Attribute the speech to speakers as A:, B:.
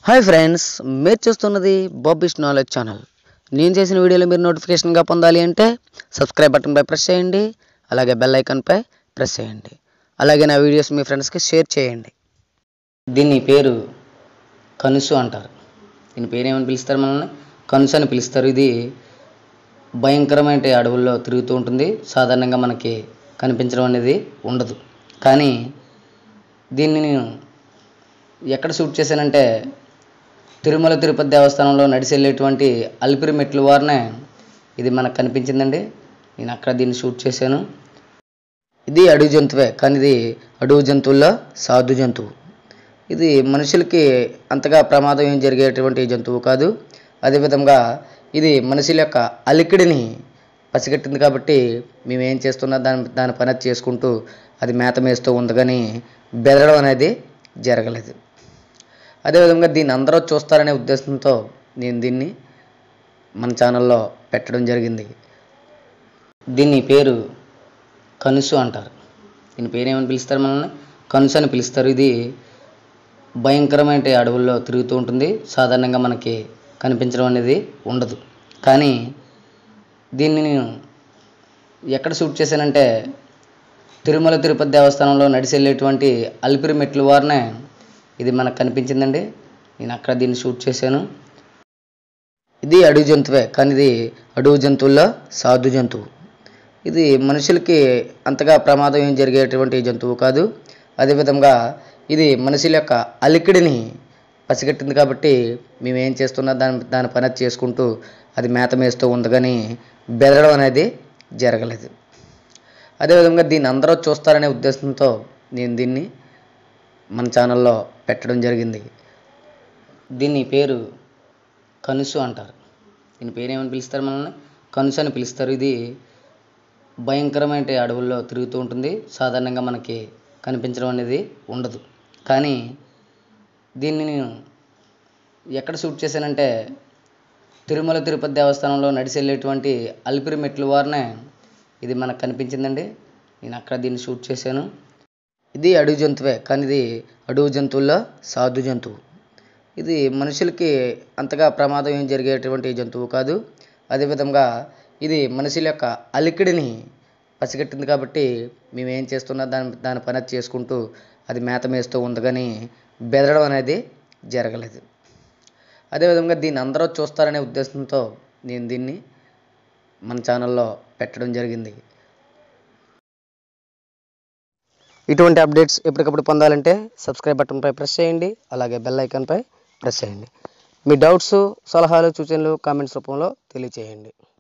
A: hi friends మీరు చూస్తున్నది Bobby's knowledge channel నేను చేసిన వీడియోలు మీరు నోటిఫికేషన్గా పొందాలి అంటే సబ్స్క్రైబ్ బటన్పై ప్రెస్ చేయండి అలాగే బెల్ ఐకాన్పై ప్రెస్ చేయండి అలాగే నా వీడియోస్ మీ ఫ్రెండ్స్కి షేర్ చేయండి దీని పేరు కనుసు అంటారు దీని పేరు ఏమని పిలుస్తారు మనల్ని కనుసు అని పిలుస్తారు ఇది భయంకరమైన అడవుల్లో తిరుగుతూ ఉంటుంది సాధారణంగా మనకి కనిపించడం అనేది ఉండదు కానీ దీన్ని నేను ఎక్కడ షూట్ చేశానంటే తిరుమల తిరుపతి దేవస్థానంలో నడిచి వెళ్ళేటువంటి అలిపిరి మెట్ల వారనే ఇది మనకు కనిపించిందండి నేను అక్కడ దీన్ని షూట్ చేశాను ఇది అడవి జంతువే కానీ ఇది అడవి జంతువుల్లో సాధు జంతువు ఇది మనుషులకి అంతగా ప్రమాదం ఏం జరిగేటువంటి జంతువు కాదు అదేవిధంగా ఇది మనుషుల యొక్క అలికిడిని పసిగట్టింది కాబట్టి మేము ఏం చేస్తున్నా దాని దాని పని అది చేసుకుంటూ అది మేత మేస్తూ ఉంది కానీ బెదరడం అనేది జరగలేదు అదేవిధంగా దీన్ని అందరూ చూస్తారనే ఉద్దేశంతో నేను దీన్ని మన ఛానల్లో పెట్టడం జరిగింది దీని పేరు కనుసు అంటారు దీని పేరు ఏమని పిలుస్తారు మనల్ని కనుసు అని పిలుస్తారు ఇది భయంకరమైన అడవుల్లో తిరుగుతూ ఉంటుంది సాధారణంగా మనకి కనిపించడం అనేది ఉండదు కానీ దీన్ని నేను ఎక్కడ షూట్ చేశానంటే తిరుమల తిరుపతి దేవస్థానంలో నడిచి వెళ్ళేటువంటి అలిపిరి మెట్ల వారనే ఇది మనకు కనిపించిందండి నేను అక్కడ దీన్ని షూట్ చేశాను ఇది అడవి జంతువే కానీ ఇది అడవి జంతువుల్లో సాధు జంతువు ఇది మనుషులకి అంతగా ప్రమాదం ఏం జరిగేటువంటి జంతువు కాదు అదేవిధంగా ఇది మనుషుల యొక్క అలికిడిని పసిగట్టింది కాబట్టి మేము ఏం చేస్తున్నా దాని దాని పని అది చేసుకుంటూ అది మేత మేస్తూ ఉంది కానీ బెదరడం అనేది జరగలేదు అదేవిధంగా దీన్ని అందరూ చూస్తారనే ఉద్దేశంతో నేను దీన్ని మన ఛానల్లో పెట్టడం జరిగింది దీని పేరు కనుసు అంటారు దీని పేరు ఏమని పిలుస్తారు మనల్ని కనుసు అని పిలుస్తారు ఇది భయంకరమైన అడవుల్లో తిరుగుతూ ఉంటుంది సాధారణంగా మనకి కనిపించడం అనేది ఉండదు కానీ దీన్ని నేను ఎక్కడ షూట్ చేశానంటే తిరుమల తిరుపతి దేవస్థానంలో నడిచి వెళ్ళేటువంటి అలిపిరి మెట్ల వారనే ఇది మనకు కనిపించిందండి నేను అక్కడ దీన్ని షూట్ చేశాను ఇది అడవి జంతువే కానీ ఇది అడవి జంతువుల్లో సాధు జంతువు ఇది మనుషులకి అంతగా ప్రమాదం ఏం జరిగేటువంటి జంతువు కాదు అదేవిధంగా ఇది మనుషుల యొక్క అలికిడిని పసిగట్టింది కాబట్టి మేము ఏం చేస్తున్నా దాని దాని పని అది చేసుకుంటూ అది మేత మేస్తూ ఉంది కానీ బెదరడం అనేది జరగలేదు అదేవిధంగా దీన్ని అందరూ చూస్తారనే ఉద్దేశంతో నేను దీన్ని మన ఛానల్లో పెట్టడం జరిగింది ఇటువంటి అప్డేట్స్ ఎప్పటికప్పుడు పొందాలంటే సబ్స్క్రైబ్ బటన్పై ప్రెస్ చేయండి అలాగే బెల్ ఐకాన్పై ప్రెస్ చేయండి మీ డౌట్స్ సలహాలు సూచనలు కామెంట్స్ రూపంలో తెలియచేయండి